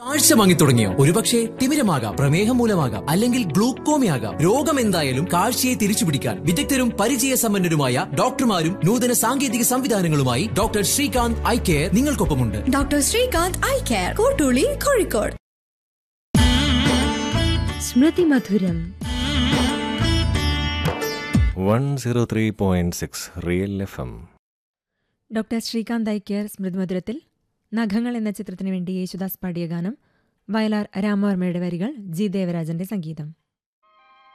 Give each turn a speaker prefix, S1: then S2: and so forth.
S1: കാഴ്ച വാങ്ങി തുടങ്ങിയോ ഒരുപക്ഷെ തിമിരമാകാം പ്രമേഹം മൂലമാകാം അല്ലെങ്കിൽ ഗ്ലൂക്കോമയാകാം രോഗം എന്തായാലും കാഴ്ചയെ തിരിച്ചുപിടിക്കാൻ വിദഗ്ധരും പരിചയസമ്പന്നരുമായ ഡോക്ടർമാരും നൂതന സാങ്കേതിക സംവിധാനങ്ങളുമായി ഡോക്ടർ ശ്രീകാന്ത് ഐ കെയർ നിങ്ങൾക്കൊപ്പമുണ്ട്
S2: doctor Srikanth eye care Kottooli Kozhikode
S3: സ്മൃതി മധുരം
S4: one zero three point six real F M
S3: doctor Srikanth eye care സ്മൃതിമധുരത്തിൽ നഖങ്ങൾ എന്ന ചിത്രത്തിനു വേണ്ടി യേശുദാസ് പാടിയ ഗാനം വയലാർ രാമവർമ്മയുടെ വരികൾ ജി ദേവരാജന്റെ സംഗീതം